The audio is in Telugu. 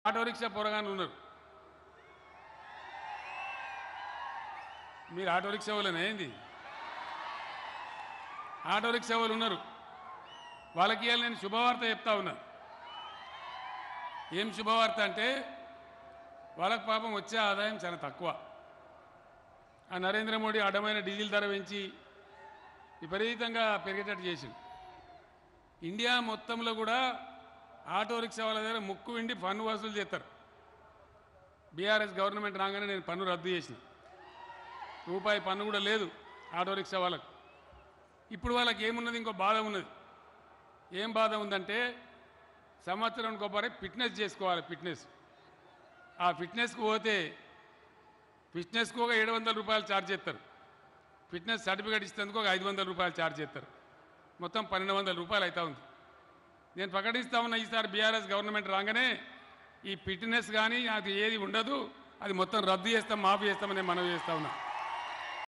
ఆటో రిక్షా పొరగానే ఉన్నారు మీరు ఆటో రిక్షా వాళ్ళనే ఏంది ఆటో రిక్షా వాళ్ళు ఉన్నారు వాళ్ళకి ఇవాళ నేను శుభవార్త చెప్తా ఉన్నా ఏం శుభవార్త అంటే వాళ్ళకి పాపం వచ్చే ఆదాయం చాలా తక్కువ ఆ నరేంద్ర మోడీ అడ్డమైన డీజిల్ ధర పెంచి విపరీతంగా పెరిగేటట్టు చేసింది ఇండియా మొత్తంలో కూడా ఆటో రిక్షా వాళ్ళ దగ్గర ముక్కు విండి పన్ను వసూలు చేస్తారు బీఆర్ఎస్ గవర్నమెంట్ రాగానే నేను పన్ను రద్దు చేసిన రూపాయి పన్ను కూడా లేదు ఆటో రిక్షా వాళ్ళకు ఇప్పుడు వాళ్ళకి ఏమున్నది ఇంకో బాధ ఉన్నది ఏం బాధ ఉందంటే సంవత్సరం కొబ్బరి ఫిట్నెస్ చేసుకోవాలి ఫిట్నెస్ ఆ ఫిట్నెస్కి పోతే ఫిట్నెస్కి ఒక ఏడు వందల రూపాయలు ఛార్జ్ చేస్తారు ఫిట్నెస్ సర్టిఫికేట్ ఇచ్చేందుకు ఒక ఐదు వందల రూపాయలు ఛార్జ్ చేస్తారు మొత్తం పన్నెండు వందల రూపాయలు అవుతా ఉంది నేను ప్రకటిస్తా ఉన్నా ఈసారి బీఆర్ఎస్ గవర్నమెంట్ రాగానే ఈ ఫిట్నెస్ కానీ అది ఏది ఉండదు అది మొత్తం రద్దు చేస్తాం మాఫీ చేస్తామని నేను మనవి చేస్తా ఉన్నా